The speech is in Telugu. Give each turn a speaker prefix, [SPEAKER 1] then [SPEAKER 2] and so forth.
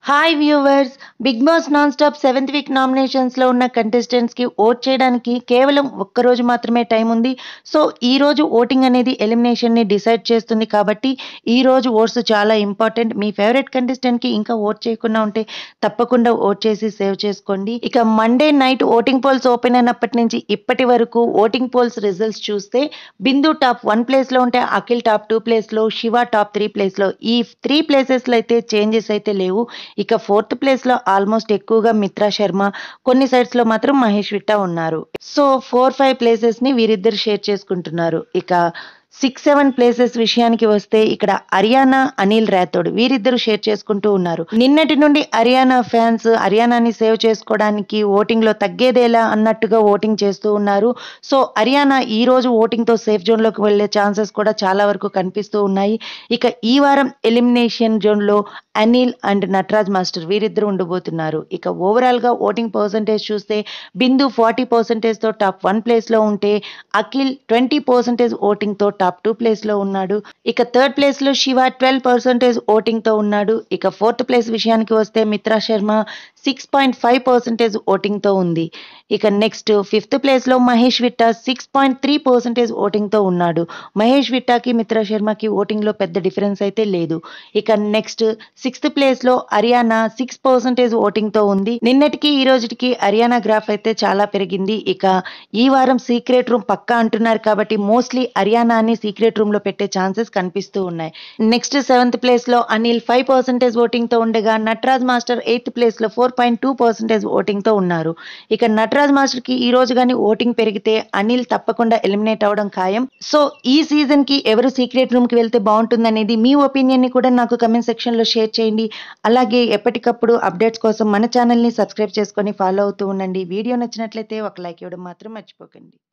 [SPEAKER 1] hi viewers Bigg Boss non stop seventh week నామినేషన్స్లో ఉన్న కంటెస్టెంట్స్కి ఓట్ చేయడానికి కేవలం ఒక్క రోజు మాత్రమే టైం ఉంది సో ఈ రోజు ఓటింగ్ అనేది ఎలిమినేషన్ని డిసైడ్ చేస్తుంది కాబట్టి ఈ రోజు ఓట్స్ చాలా ఇంపార్టెంట్ మీ ఫేవరెట్ కంటెస్టెంట్కి ఇంకా ఓట్ చేయకుండా ఉంటే తప్పకుండా ఓట్ చేసి సేవ్ చేసుకోండి ఇక Monday night voting polls open అయినప్పటి నుంచి ఇప్పటి వరకు ఓటింగ్ పోల్స్ రిజల్ట్స్ చూస్తే బిందు టాప్ వన్ ప్లేస్లో ఉంటే అఖిల్ టాప్ టూ ప్లేస్లో శివ టాప్ త్రీ ప్లేస్లో ఈ త్రీ ప్లేసెస్లో అయితే చేంజెస్ అయితే లేవు ఇక ఫోర్త్ ప్లేస్లో ఆల్మోస్ట్ ఎక్కువగా మిత్రా శర్మ కొన్ని సైడ్స్లో మాత్రం మహేష్ విట్టా ఉన్నారు సో ఫోర్ ఫైవ్ ప్లేసెస్ని వీరిద్దరు షేర్ చేసుకుంటున్నారు ఇక సిక్స్ సెవెన్ ప్లేసెస్ విషయానికి వస్తే ఇక్కడ హర్యానా అనిల్ రాథోడ్ వీరిద్దరు షేర్ చేసుకుంటూ ఉన్నారు నిన్నటి నుండి హర్యానా ఫ్యాన్స్ హర్యానాని సేవ్ చేసుకోవడానికి ఓటింగ్ లో తగ్గేదేలా అన్నట్టుగా ఓటింగ్ చేస్తూ ఉన్నారు సో హర్యానా ఈ రోజు ఓటింగ్ తో సేఫ్ జోన్ లోకి వెళ్లే ఛాన్సెస్ కూడా చాలా వరకు కనిపిస్తూ ఉన్నాయి ఇక ఈ వారం ఎలిమినేషన్ జోన్ లో అనిల్ అండ్ నటరాజ్ మాస్టర్ వీరిద్దరు ఉండబోతున్నారు ఇక ఓవరాల్ గా ఓటింగ్ పర్సంటేజ్ చూస్తే బిందు ఫార్టీ పర్సెంటేజ్ తో టాప్ వన్ ప్లేస్ లో ఉంటే అఖిల్ ట్వంటీ పర్సెంటేజ్ ఓటింగ్ తో టాప్ టూ ప్లేస్ లో ఉన్నాడు ఇక థర్డ్ ప్లేస్ లో శివ ట్వెల్వ్ పర్సెంటేజ్ ఓటింగ్ తో ఉన్నాడు ఇక ఫోర్త్ ప్లేస్ విషయానికి వస్తే Mitra Sharma six point five percentage voting తో ఉంది ఇక నెక్స్ట్ ఫిఫ్త్ ప్లేస్ లో Mahesh Vitta six point three percentage voting తో ఉన్నాడు మహేష్ విట్టాకి మిత్రా శర్మకి ఓటింగ్ లో పెద్ద డిఫరెన్స్ అయితే లేదు ఇక నెక్స్ట్ సిక్స్త్ ప్లేస్ లో హర్యానా సిక్స్ పర్సెంటేజ్ ఓటింగ్ తో ఉంది నిన్నటికి ఈ రోజుకి హర్యానా గ్రాఫ్ అయితే చాలా పెరిగింది ఇక ఈ వారం సీక్రెట్ రూమ్ పక్కా అంటున్నారు కాబట్టి మోస్ట్లీ హర్యానాని సీక్రెట్ రూమ్ లో పెట్టే ఛాన్సెస్ కనిపిస్తూ ఉన్నాయి నెక్స్ట్ సెవెంత్ ప్లేస్ లో అనిల్ ఫైవ్ పర్సెంటేజ్ ఓటింగ్ తో ఉండగా నటరాజ్ మాస్టర్ ఎయిత్ ప్లేస్ లో four point two percentage voting తో ఉన్నారు ఇక నటరాజ్ మాస్టర్ కి ఈ రోజు కానీ ఓటింగ్ పెరిగితే అనిల్ తప్పకుండా ఎలిమినేట్ అవడం ఖాయం సో ఈ సీజన్ కి ఎవరు సీక్రెట్ రూమ్ కి వెళ్తే బాగుంటుంది అనేది మీ ఒపీనియన్ ని కూడా నాకు కమెంట్ సెక్షన్ లో షేర్ చేయండి అలాగే ఎప్పటికప్పుడు అప్డేట్స్ కోసం మన ఛానల్ ని సబ్స్క్రైబ్ చేసుకొని ఫాలో అవుతూ ఉండండి వీడియో నచ్చినట్లయితే ఒక లైక్ ఇవ్వడం మాత్రం మర్చిపోకండి